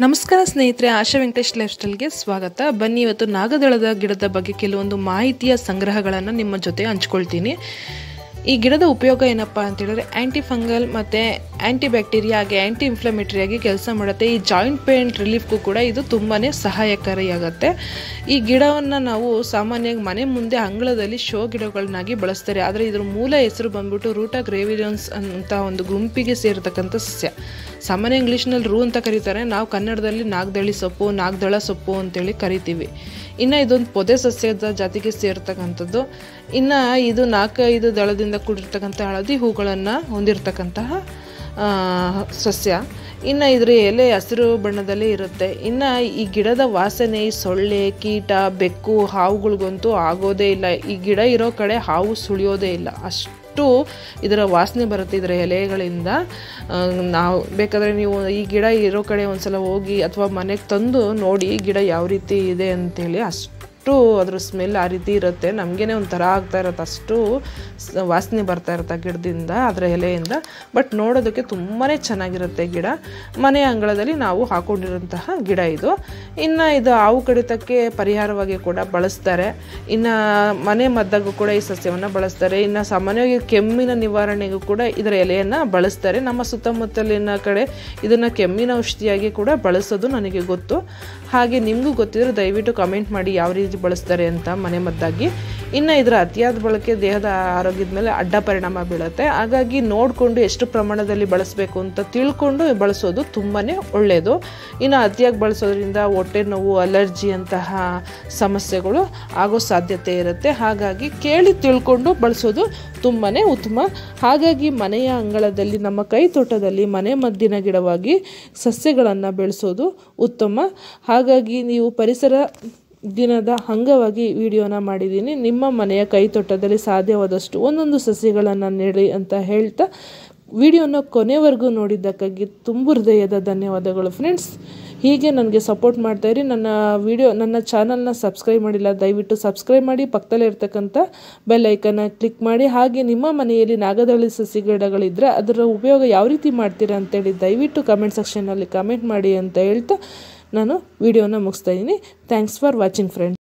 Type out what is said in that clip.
ನಮಸ್ಕಾರ ಸ್ನೇಹಿತರೆ ಆಶಾ ವೆಂಕಟೇಶ್ ಲೈಫ್ ಸ್ಟೈಲ್ಗೆ ಸ್ವಾಗತ ಬನ್ನಿ ಇವತ್ತು ನಾಗದಳದ ಗಿಡದ ಬಗ್ಗೆ ಕೆಲವೊಂದು ಮಾಹಿತಿಯ ಸಂಗ್ರಹಗಳನ್ನು ನಿಮ್ಮ ಜೊತೆ ಹಂಚ್ಕೊಳ್ತೀನಿ ಈ ಗಿಡದ ಉಪಯೋಗ ಏನಪ್ಪ ಅಂತ ಹೇಳಿದ್ರೆ ಆ್ಯಂಟಿ ಫಂಗಲ್ ಮತ್ತು ಆ್ಯಂಟಿ ಬ್ಯಾಕ್ಟೀರಿಯಾ ಹಾಗೆ ಆ್ಯಂಟಿ ಇನ್ಫ್ಲಮೇಟರಿಯಾಗಿ ಕೆಲಸ ಮಾಡುತ್ತೆ ಈ ಜಾಯಿಂಟ್ ಪೇನ್ ರಿಲೀಫ್ಗೂ ಕೂಡ ಇದು ತುಂಬಾ ಸಹಾಯಕಾರಿಯಾಗುತ್ತೆ ಈ ಗಿಡವನ್ನು ನಾವು ಸಾಮಾನ್ಯವಾಗಿ ಮನೆ ಮುಂದೆ ಅಂಗಳದಲ್ಲಿ ಶೋ ಗಿಡಗಳನ್ನಾಗಿ ಬಳಸ್ತಾರೆ ಆದರೆ ಇದ್ರ ಮೂಲ ಹೆಸರು ಬಂದ್ಬಿಟ್ಟು ರೂಟಾ ಗ್ರೇವಿಲಿಯನ್ಸ್ ಅಂತ ಒಂದು ಗುಂಪಿಗೆ ಸೇರತಕ್ಕಂಥ ಸಸ್ಯ ಸಾಮಾನ್ಯ ಇಂಗ್ಲೀಷ್ನಲ್ಲಿ ರೂ ಅಂತ ಕರೀತಾರೆ ನಾವು ಕನ್ನಡದಲ್ಲಿ ನಾಗದಳಿ ಸೊಪ್ಪು ನಾಗದಳ ಸೊಪ್ಪು ಅಂತೇಳಿ ಕರಿತೀವಿ ಇನ್ನು ಇದೊಂದು ಪೊದೆ ಸಸ್ಯದ ಜಾತಿಗೆ ಸೇರ್ತಕ್ಕಂಥದ್ದು ಇನ್ನು ಇದು ನಾಲ್ಕೈದು ದಳದಿಂದ ಕೂಡಿರ್ತಕ್ಕಂಥ ಹಳದಿ ಹೂಗಳನ್ನು ಹೊಂದಿರತಕ್ಕಂತಹ ಆ, ಸಸ್ಯ ಇನ್ನು ಇದರ ಎಲೆ ಹಸಿರು ಬಣ್ಣದಲ್ಲೇ ಇರುತ್ತೆ ಇನ್ನು ಈ ಗಿಡದ ವಾಸನೆ ಈ ಸೊಳ್ಳೆ ಕೀಟ ಬೆಕ್ಕು ಹಾವುಗಳಿಗಂತೂ ಆಗೋದೇ ಇಲ್ಲ ಈ ಗಿಡ ಇರೋ ಕಡೆ ಹಾವು ಸುಳಿಯೋದೇ ಇಲ್ಲ ಅಷ್ಟು ಇದರ ವಾಸನೆ ಬರುತ್ತೆ ಇದರ ಎಲೆಗಳಿಂದ ಆ, ನಾವು ಬೇಕಾದರೆ ನೀವು ಈ ಗಿಡ ಇರೋ ಕಡೆ ಒಂದ್ಸಲ ಹೋಗಿ ಅಥವಾ ಮನೆಗೆ ತಂದು ನೋಡಿ ಗಿಡ ಯಾವ ರೀತಿ ಇದೆ ಅಂತೇಳಿ ಅಷ್ಟು ಅದ್ರ ಸ್ಮೆಲ್ ಆ ರೀತಿ ಇರುತ್ತೆ ನಮಗೇನೆ ಒಂಥರ ಆಗ್ತಾ ಇರುತ್ತೆ ಅಷ್ಟು ಸ- ವಾಸನೆ ಬರ್ತಾ ಇರುತ್ತೆ ಆ ಗಿಡದಿಂದ ಅದರ ಎಲೆಯಿಂದ ಬಟ್ ನೋಡೋದಕ್ಕೆ ತುಂಬಾ ಚೆನ್ನಾಗಿರುತ್ತೆ ಗಿಡ ಮನೆ ಅಂಗಳದಲ್ಲಿ ನಾವು ಹಾಕೊಂಡಿರೋಂತಹ ಗಿಡ ಇದು ಇನ್ನು ಇದು ಹಾವು ಕಡಿತಕ್ಕೆ ಪರಿಹಾರವಾಗಿ ಕೂಡ ಬಳಸ್ತಾರೆ ಇನ್ನು ಮನೆ ಮದ್ದಾಗೂ ಕೂಡ ಈ ಸಸ್ಯವನ್ನು ಬಳಸ್ತಾರೆ ಇನ್ನು ಸಾಮಾನ್ಯವಾಗಿ ಕೆಮ್ಮಿನ ನಿವಾರಣೆಗೂ ಕೂಡ ಇದರ ಎಲೆಯನ್ನು ಬಳಸ್ತಾರೆ ನಮ್ಮ ಸುತ್ತಮುತ್ತಲಿನ ಕಡೆ ಇದನ್ನು ಕೆಮ್ಮಿನ ಔಷಧಿಯಾಗಿ ಕೂಡ ಬಳಸೋದು ನನಗೆ ಗೊತ್ತು ಹಾಗೆ ನಿಮಗೂ ಗೊತ್ತಿದ್ರೆ ದಯವಿಟ್ಟು ಕಮೆಂಟ್ ಮಾಡಿ ಯಾವ ರೀತಿ ಬಳಸ್ತಾರೆ ಅಂತ ಮನೆ ಮದ್ದಾಗಿ ಇನ್ನು ಇದರ ಅತಿಯಾದ ಬಳಕೆ ದೇಹದ ಆರೋಗ್ಯದ ಮೇಲೆ ಅಡ್ಡ ಪರಿಣಾಮ ಬೀಳುತ್ತೆ ಹಾಗಾಗಿ ನೋಡಿಕೊಂಡು ಎಷ್ಟು ಪ್ರಮಾಣದಲ್ಲಿ ಬಳಸಬೇಕು ಅಂತ ತಿಳ್ಕೊಂಡು ಬಳಸೋದು ತುಂಬಾ ಒಳ್ಳೆಯದು ಇನ್ನು ಅತಿಯಾಗಿ ಬಳಸೋದ್ರಿಂದ ಹೊಟ್ಟೆ ನೋವು ಅಲರ್ಜಿ ಅಂತಹ ಸಮಸ್ಯೆಗಳು ಆಗೋ ಸಾಧ್ಯತೆ ಇರುತ್ತೆ ಹಾಗಾಗಿ ಕೇಳಿ ತಿಳ್ಕೊಂಡು ಬಳಸೋದು ತುಂಬಾ ಉತ್ತಮ ಹಾಗಾಗಿ ಮನೆಯ ಅಂಗಳದಲ್ಲಿ ನಮ್ಮ ಕೈ ತೋಟದಲ್ಲಿ ಮನೆ ಮದ್ದಿನ ಗಿಡವಾಗಿ ಸಸ್ಯಗಳನ್ನು ಬೆಳೆಸೋದು ಉತ್ತಮ ಹಾಗಾಗಿ ನೀವು ಪರಿಸರ ದಿನದ ಅಂಗವಾಗಿ ವಿಡಿಯೋನ ಮಾಡಿದ್ದೀನಿ ನಿಮ್ಮ ಮನೆಯ ಕೈ ತೋಟದಲ್ಲಿ ಸಾಧ್ಯವಾದಷ್ಟು ಒಂದೊಂದು ಸಸ್ಯಗಳನ್ನು ನೆಡಿ ಅಂತ ಹೇಳ್ತಾ ವಿಡಿಯೋನ ಕೊನೆವರೆಗೂ ನೋಡಿದ್ದಕ್ಕಾಗಿ ತುಂಬ ಹೃದಯದ ಧನ್ಯವಾದಗಳು ಫ್ರೆಂಡ್ಸ್ ಹೀಗೆ ನನಗೆ ಸಪೋರ್ಟ್ ಮಾಡ್ತಾಯಿರಿ ನನ್ನ ವಿಡಿಯೋ ನನ್ನ ಚಾನಲ್ನ ಸಬ್ಸ್ಕ್ರೈಬ್ ಮಾಡಿಲ್ಲ ದಯವಿಟ್ಟು ಸಬ್ಸ್ಕ್ರೈಬ್ ಮಾಡಿ ಪಕ್ಕದಲ್ಲೇ ಇರ್ತಕ್ಕಂಥ ಬೆಲ್ ಐಕನ್ನ ಕ್ಲಿಕ್ ಮಾಡಿ ಹಾಗೆ ನಿಮ್ಮ ಮನೆಯಲ್ಲಿ ನಾಗದಳಿ ಸಸಿ ಗಿಡಗಳಿದ್ದರೆ ಅದರ ಉಪಯೋಗ ಯಾವ ರೀತಿ ಮಾಡ್ತೀರಾ ಅಂತೇಳಿ ದಯವಿಟ್ಟು ಕಮೆಂಟ್ ಸೆಕ್ಷನಲ್ಲಿ ಕಮೆಂಟ್ ಮಾಡಿ ಅಂತ ಹೇಳ್ತಾ ನಾನು ವಿಡಿಯೋನ ಮುಗಿಸ್ತಾ ಇದ್ದೀನಿ ಥ್ಯಾಂಕ್ಸ್ ಫಾರ್ ವಾಚಿಂಗ್ ಫ್ರೆಂಡ್ಸ್